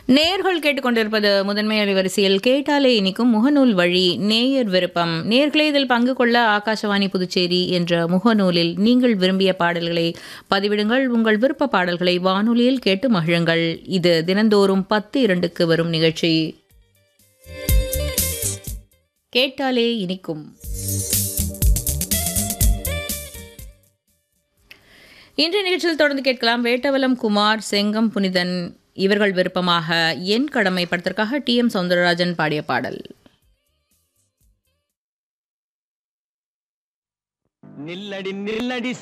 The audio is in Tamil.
நேர்கள் கேட்டுக்கொண்டிருப்பது முதன்மை அலைவரிசையில் கேட்டாலே இனிக்கும் முகநூல் வழி நேயர் விருப்பம் நேர்களே இதில் பங்கு கொள்ள ஆகாஷவாணி புதுச்சேரி என்ற முகநூலில் நீங்கள் விரும்பிய பாடல்களை பதிவிடுங்கள் உங்கள் விருப்ப பாடல்களை வானொலியில் கேட்டு மகிழுங்கள் இது தினந்தோறும் பத்து இரண்டுக்கு வரும் நிகழ்ச்சி கேட்டாலே இனிக்கும் இன்றைய நிகழ்ச்சியில் தொடர்ந்து கேட்கலாம் வேட்டவலம் குமார் செங்கம் புனிதன் இவர்கள் விருப்பமாக என் கடமை படத்திற்காக டி எம் சௌந்தரராஜன் பாடிய பாடல் நில்லடி நில்லடி